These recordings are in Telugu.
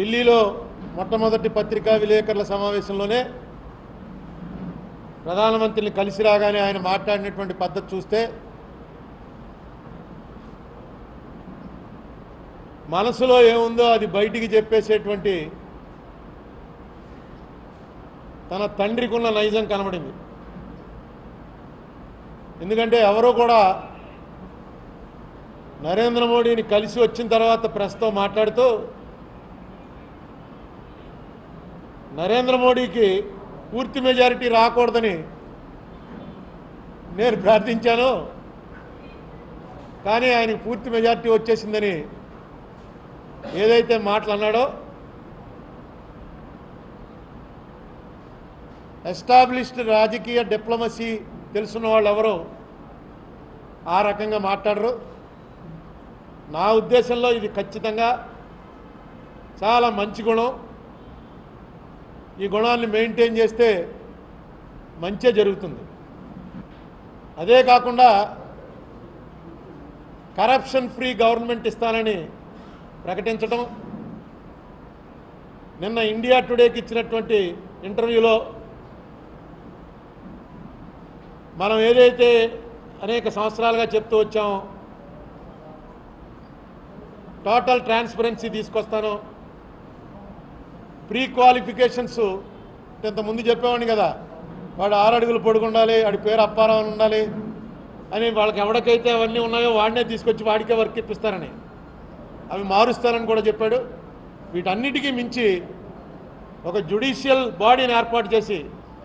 ఢిల్లీలో మొట్టమొదటి పత్రికా విలేకరుల సమావేశంలోనే ప్రధానమంత్రిని కలిసి రాగానే ఆయన మాట్లాడినటువంటి పద్ధతి చూస్తే మనసులో ఏముందో అది బయటికి చెప్పేసేటువంటి తన తండ్రికి ఉన్న నైజం కనబడింది ఎందుకంటే ఎవరో కూడా నరేంద్ర మోడీని కలిసి వచ్చిన తర్వాత ప్రెస్తో మాట్లాడుతూ నరేంద్ర మోడీకి పూర్తి మెజారిటీ రాకూడదని నేను ప్రార్థించాను కానీ ఆయనకు పూర్తి మెజారిటీ వచ్చేసిందని ఏదైతే మాటలు అన్నాడో ఎస్టాబ్లిష్డ్ రాజకీయ డిప్లొమసీ తెలుసున్న వాళ్ళు ఎవరు ఆ రకంగా మాట్లాడరు నా ఉద్దేశంలో ఇది ఖచ్చితంగా చాలా మంచి గుణం ఈ గుణాన్ని మెయింటైన్ చేస్తే మంచే జరుగుతుంది అదే కాకుండా కరప్షన్ ఫ్రీ గవర్నమెంట్ ఇస్తానని ప్రకటించడం నిన్న ఇండియా టుడేకి ఇచ్చినటువంటి ఇంటర్వ్యూలో మనం ఏదైతే అనేక సంవత్సరాలుగా చెప్తూ వచ్చామో టోటల్ ట్రాన్స్పరెన్సీ తీసుకొస్తాను ప్రీ క్వాలిఫికేషన్స్ ఇంతకుముందు చెప్పేవాడిని కదా వాడు ఆరు అడుగులు పొడుగుండాలి వాడి పేరు అప్పారావు అని ఉండాలి అని వాళ్ళకి ఎవరికైతే అవన్నీ ఉన్నాయో వాడినే తీసుకొచ్చి వాడికే వర్క్ ఇప్పిస్తారని అవి మారుస్తారని కూడా చెప్పాడు వీటన్నిటికీ మించి ఒక జుడిషియల్ బాడీని ఏర్పాటు చేసి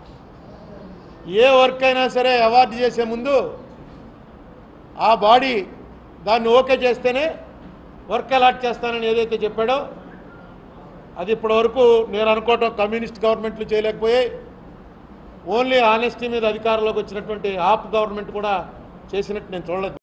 ఏ వర్క్ అయినా సరే అవార్డు చేసే ముందు ఆ బాడీ దాన్ని ఓకే చేస్తేనే వర్క్ అలాట్ చేస్తానని ఏదైతే చెప్పాడో అది ఇప్పటివరకు నేను అనుకోవటం కమ్యూనిస్ట్ గవర్నమెంట్లు చేయలేకపోయాయి ఓన్లీ ఆనెస్టీ మీద అధికారంలోకి వచ్చినటువంటి ఆప్ గవర్నమెంట్ కూడా చేసినట్టు నేను చూడలేదు